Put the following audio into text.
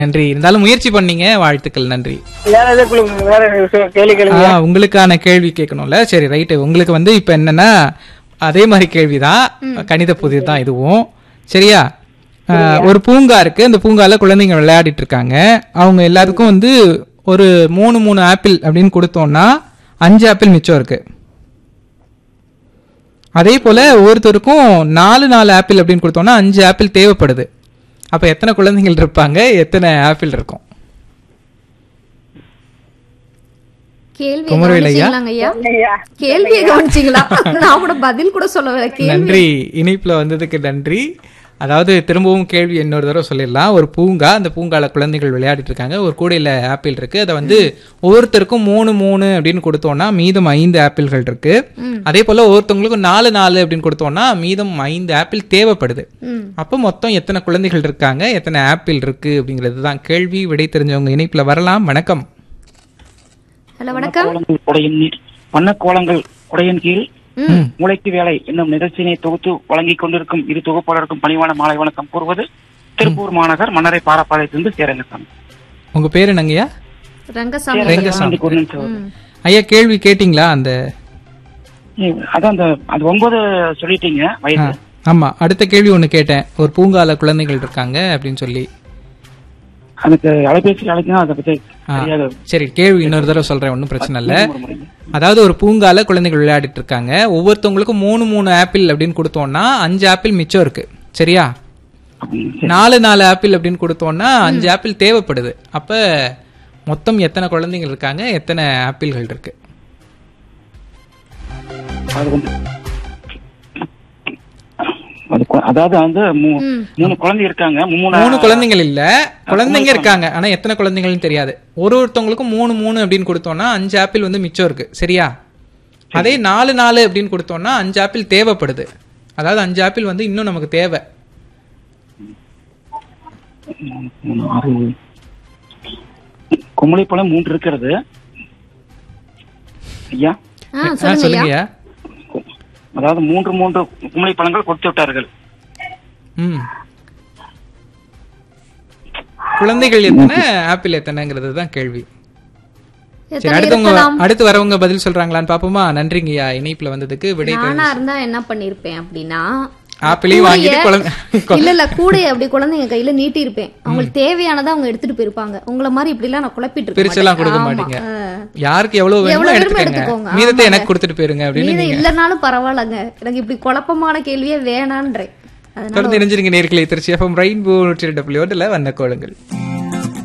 நன்றி இருந்தாலும் முயற்சி பண்ணீங்க வாழ்த்துக்கள் நன்றி வேற எதுவும் குழு- வேற விஷயம் கேள்வி கேளுங்க ஆ, உங்களுக்கான கேள்வி கேட்கணும்ல சரி ரைட்டு உங்களுக்கு வந்து இப்ப என்னன்னா அதே மாதிரி கேள்விதான் கணித புதிர் தான் இதுவும் சரியா ஆ, ஒரு பூங்கா இருக்கு அந்த பூங்கால குழந்தைங்க விளையாடிட்டு இருக்காங்க அவங்க எல்லாருக்கும் வந்து ஒரு மூணு மூணு ஆப்பிள் அப்படின்னு கொடுத்தோம்னா அஞ்சு ஆப்பிள் மிச்சம் இருக்கு அதே போல ஒவ்வொருத்தருக்கும் நாலு நாலு ஆப்பிள் அப்படின்னு கொடுத்தோம்னா அஞ்சு ஆப்பிள் தேவைப்படுது அப்ப எத்தனை குழந்தைகள் இருப்பாங்க எத்தனை ஆப்பிள் இருக்கும் கேள்வி குமரவேல் ஐயா? கவனிச்சீங்களாங்க ஐயா ஐயா, கேள்வியை கவனிச்சீங்களா நான் கூட பதில் கூட சொல்லல கேள்வி நன்றி இணைப்புல வந்ததுக்கு நன்றி அதாவது திரும்பவும் கேள்வி இன்னொரு தடவை சொல்லிடலாம் ஒரு பூங்கா அந்த பூங்கால குழந்தைகள் விளையாடிட்டு இருக்காங்க ஒரு கூடையில ஆப்பிள் இருக்கு அதை வந்து ஒவ்வொருத்தருக்கும் மூணு மூணு அப்படின்னு கொடுத்தோம்னா மீதம் ஐந்து ஆப்பிள்கள் இருக்கு அதே போல ஒவ்வொருத்தவங்களுக்கும் நாலு நாலு அப்படின்னு கொடுத்தோம்னா மீதம் ஐந்து ஆப்பிள் தேவைப்படுது ம். அப்போ மொத்தம் எத்தனை குழந்தைகள் இருக்காங்க எத்தனை ஆப்பிள் இருக்கு அப்படிங்கிறது தான் கேள்வி விடை தெரிஞ்சவங்க இணைப்புல வரலாம் வணக்கம் ஹலோ வணக்கம் கோலங்கள் குடையின் நீர் வண்ணக்கோலங்கள் குடையின் கீழ் ம் மூளைக்கு வேலை என்னும் நிகழ்ச்சியினை தொகுத்து வழங்கிக் கொண்டிருக்கும் இரு தொகுப்பாளருக்கும் பணிவான மாலை வணக்கம் கூறுவது திருப்பூர் மாநகர் மன்னரை பாரப்பாளையத்திலிருந்து சேரங்கசாமி உங்க பேர் என்னங்கய்யா ரங்கசாமி ரெங்கசாமி ஒரு நிமிஷம் ம். ஐயா கேள்வி கேட்டிங்களா அந்த ஏய், அதான் அந்த அது ஒன்பது சொல்லிட்டீங்க ஆ, வயசு ஆமா அடுத்த கேள்வி ஒண்ணு கேட்டேன் ஒரு பூங்கால குழந்தைகள் இருக்காங்க அப்படின்னு சொல்லி எனக்கு அலைபேசி அழைக்கணும் அதை பத்தி ஆ, தெரியாது சரி கேள்வி இன்னொரு தடவை சொல்றேன் ஒன்றும் பிரச்சனை இல்ல ஒரு முறை. அதாவது ஒரு பூங்கால குழந்தைகள் விளையாடிட்டு இருக்காங்க ஒவ்வொருத்தவங்களுக்கும் மூணு மூணு ஆப்பிள் அப்படின்னு கொடுத்தோம்னா அஞ்சு ஆப்பிள் மிச்சம் இருக்கு சரியா அப்படிங்க. நாலு நாலு ஆப்பிள் அப்படின்னு கொடுத்தோம்னா அஞ்சு ஆப்பிள் தேவைப்படுது அப்ப மொத்தம் எத்தனை குழந்தைகள் இருக்காங்க எத்தனை ஆப்பிள்கள் இருக்கு அது வந்து அது கு- அதாவது வந்து மூ- ம். மூணு குழந்தை இருக்காங்க மூணு மூணு குழந்தைகள் இல்ல குழந்தைங்க இருக்காங்க ஆனா எத்தனை குழந்தைகள்னு தெரியாது ஒரு ஒருத்தவங்களுக்கும் மூணு மூணு அப்படின்னு கொடுத்தோம்னா அஞ்சு ஆப்பிள் வந்து மிச்சம் இருக்கு சரியா அதே நாலு நாலு அப்படின்னு கொடுத்தோம்னா அஞ்சு ஆப்பிள் தேவைப்படுது அதாவது அஞ்சு ஆப்பிள் வந்து இன்னும் நமக்கு தேவை மூணு, ஆறு குமளிப்பழம் மூன்று இருக்கிறது ஐயா ஆ ஆ, சொல்லுங்க ஐயா சொல்லுங்கய்யா அதாவது மூன்று மூன்று குமளி பழங்கள் கொடுத்து விட்டார்கள் ம் குழந்தைகள் எத்தனை ஆப்பிள் எத்தனைங்கிறது தான் கேள்வி சரி எத்தனை அடுத்தவங்க இருக்கலாம் அடுத்து வரவங்க பதில் சொல்றாங்களான்னு பாப்போமா நன்றிங்கய்யா இணைப்புல வந்ததுக்கு விடை நானா இருந்தா என்ன பண்ணிருப்பேன் அப்படின்னா ஆப்பிளையும் வாங்கிட்டு கூடைய- குழந்தை இல்ல இல்ல கூடைய அப்படி குழந்தைங்க கையில நீட்டி இருப்பேன் அவங்களுக்கு தேவையானதை அவங்க எடுத்துட்டு போயிருப்பாங்க உங்களை மாதிரி இப்படி எல்லாம் நான் குழப்பிட்டு இருக்க பிரிச்செல்லாம் கொடுக்க மாட்டேன். மாட்டீங்க ஆமா. ஆ. யாருக்கு எவ்வளவு வேணுமோ எவ்வளவு வேணுமோ எடுத்துக்கங்க எடுத்துக்கோங்க. மீதத்தை ஆமாங்க. எனக்கு கொடுத்துட்டு போயிருங்க அப்படின்னு மீதம் நீங்க இல்லனாலும் பரவாயில்லங்க எனக்கு இப்படி குழப்பமான கேள்வியே வேணான்றேன் அதனால தொடர்ந்து இணைஞ்சிருங்க நேர்களை திருச்சி எஃப்எம் ரெயின்போ நூற்றி ரெண்டு புள்ளி ஒன்றில் வந்த கோளுங்கள்